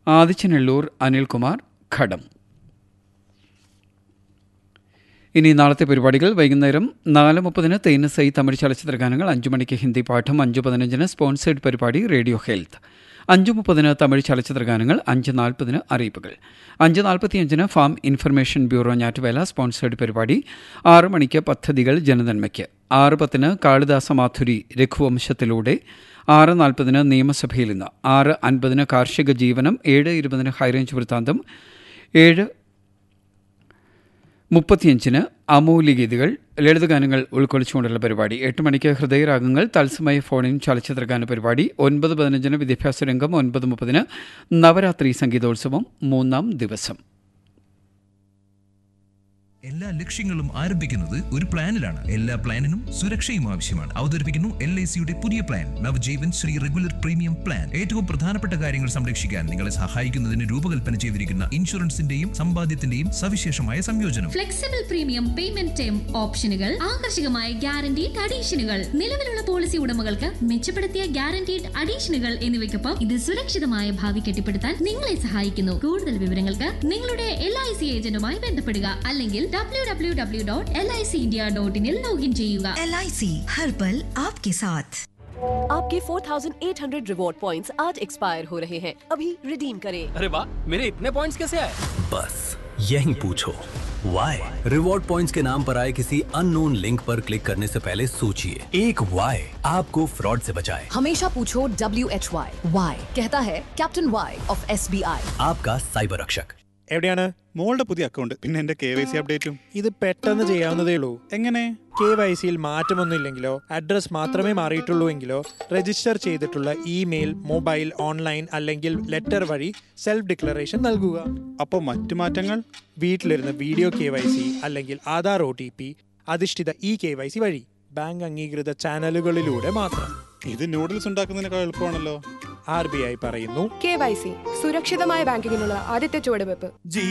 ആദിച്ചനെള്ളൂർ അനിൽകുമാർ ഘടം ഇനി നാളത്തെ പരിപാടികൾ വൈകുന്നേരം നാല് മുപ്പതിന് തേനസൈ തമിഴ് ചലച്ചിത്ര ഗാനങ്ങൾ അഞ്ചു മണിക്ക് ഹിന്ദി പാഠം അഞ്ചു പതിനഞ്ചിന് സ്പോൺസേഡ് പരിപാടി റേഡിയോ ഹെൽത്ത് അഞ്ചു മുപ്പതിന് തമിഴ് ചലച്ചിത്ര ഗാനങ്ങൾ അഞ്ച് നാൽപ്പതിന് അറിയിപ്പുകൾ അഞ്ച് നാൽപ്പത്തിയഞ്ചിന് ഫാം ഇൻഫർമേഷൻ ബ്യൂറോ ഞാറ്റുവേല സ്പോൺസേഡ് പരിപാടി ആറ് മണിക്ക് പദ്ധതികൾ ജനനന്മയ്ക്ക് ആറ് പത്തിന് കാളിദാസ മാധുരി രഘുവംശത്തിലൂടെ ആറ് നാൽപ്പതിന് നിയമസഭയിൽ ഇന്ന് ആറ് അൻപതിന് കാർഷിക ജീവനം ഏഴ് ഇരുപതിന് ഹൈറേഞ്ച് വൃത്താന്തം ഏഴ് മുപ്പത്തിയഞ്ചിന് അമൂല്യഗീതികൾ ലളിതഗാനങ്ങൾ ഉൾക്കൊള്ളിച്ചുകൊണ്ടുള്ള പരിപാടി എട്ട് മണിക്ക് ഹൃദയരാഗങ്ങൾ തത്സമയ ഫോണിൻ ചലച്ചിത്രഗാന പരിപാടി ഒൻപത് പതിനഞ്ചിന് വിദ്യാഭ്യാസ രംഗം ഒൻപത് മുപ്പതിന് നവരാത്രി സംഗീതോത്സവം മൂന്നാം ദിവസം എല്ലാ ലക്ഷ്യങ്ങളും ആരംഭിക്കുന്നത് ഒരു പ്ലാനിലാണ് എല്ലാ പ്ലാനിനും സുരക്ഷയും ആവശ്യമാണ് അവതരിപ്പിക്കുന്നു എൽ ഐ സിയുടെ പുതിയ plan Navajeevan Shree regular premium plan ഏറ്റവും പ്രധാനപ്പെട്ട കാര്യങ്ങൾ സംരക്ഷിക്കാൻ നിങ്ങളെ സഹായിക്കുന്നതിന് രൂപകൽപ്പന ചെയ്തിരിക്കുന്ന ഇൻഷുറൻസിന്റെയും സമ്പാദ്യത്തിന്റെയും സവിശേഷമായ സംയോജനം ഫ്ലെക്സിബിൾ പ്രീമിയം പേയ്മെന്റ് ടേം ഓപ്ഷനുകൾ ആകർഷകമായ ഗ്യാരണ്ടീഡ് അഡീഷനുകൾ നിലവിലുള്ള പോളിസി ഉടമകൾക്ക് മെച്ചപ്പെടുത്തിയ ഗ്യാരണ്ടീഡ് അഡീഷനുകൾ എന്നിവയ്ക്കൊപ്പം ഇത് സുരക്ഷിതമായ ഭാവി കെട്ടിപ്പടുത്താൻ നിങ്ങളെ സഹായിക്കുന്നു കൂടുതൽ വിവരങ്ങൾക്ക് നിങ്ങളുടെ എൽ ഐ സി ഏജന്റുമായി ബന്ധപ്പെടുക അല്ലെങ്കിൽ W W W dot L I C India dot ഇനിൽ ലോഗിൻ ചെയ്യുക एल आई सी हर पल आपके साथ आपके 4,800 रिवॉर्ड पॉइंट्स आज एक्सपायर हो रहे हैं अभी रिडीम करें अरे वाह मेरे इतने पॉइंट्स कैसे आए बस यही पूछो वाई रिवॉर्ड पॉइंट्स के नाम पर आए किसी अननोन लिंक पर क्लिक करने से पहले सोचिए एक वाई आपको फ्रॉड से बचाए हमेशा पूछो डब्ल्यू एच वाई वाई कहता है captain Y of S B I आपका साइबर रक्षक എവിടെയാണ് മോളുടെ പുതിയ അക്കൗണ്ട് പിന്നെ എന്റെ കെ വൈ സി അപ്ഡേറ്റും ഇത് പെട്ടെന്ന് ചെയ്യാവുന്നതേ ഉള്ളൂ എങ്ങനെ കെ വൈ സിയിൽ മാറ്റമൊന്നും ഇല്ലെങ്കിലോ അഡ്രസ് മാത്രമേ മാറിയിട്ടുള്ളൂ എങ്കിലോ രജിസ്റ്റർ ചെയ്തിട്ടുള്ള ഇമെയിൽ മൊബൈൽ ഓൺലൈൻ അല്ലെങ്കിൽ ലെറ്റർ വഴി സെൽഫ് ഡിക്ലറേഷൻ നൽകുക അപ്പൊ മറ്റു മാറ്റങ്ങൾ വീട്ടിലിരുന്ന് വീഡിയോ കെ വൈ സി അല്ലെങ്കിൽ ആധാർ ഒ ടി പി അധിഷ്ഠിത ഇ കെ വൈ സി വഴി ബാങ്ക് അംഗീകൃത ചാനലുകളിലൂടെ മാത്രം ഇത് നൂഡിൽസ് ഉണ്ടാക്കുന്നതിനേക്കാൾ എളുപ്പമാണല്ലോ ആർ ബി ഐ പറയുന്നു കെ വൈ സി സുരക്ഷിതമായ ബാങ്കിങ്ങിനുള്ള ആദ്യത്തെ ചുവടുവെപ്പ്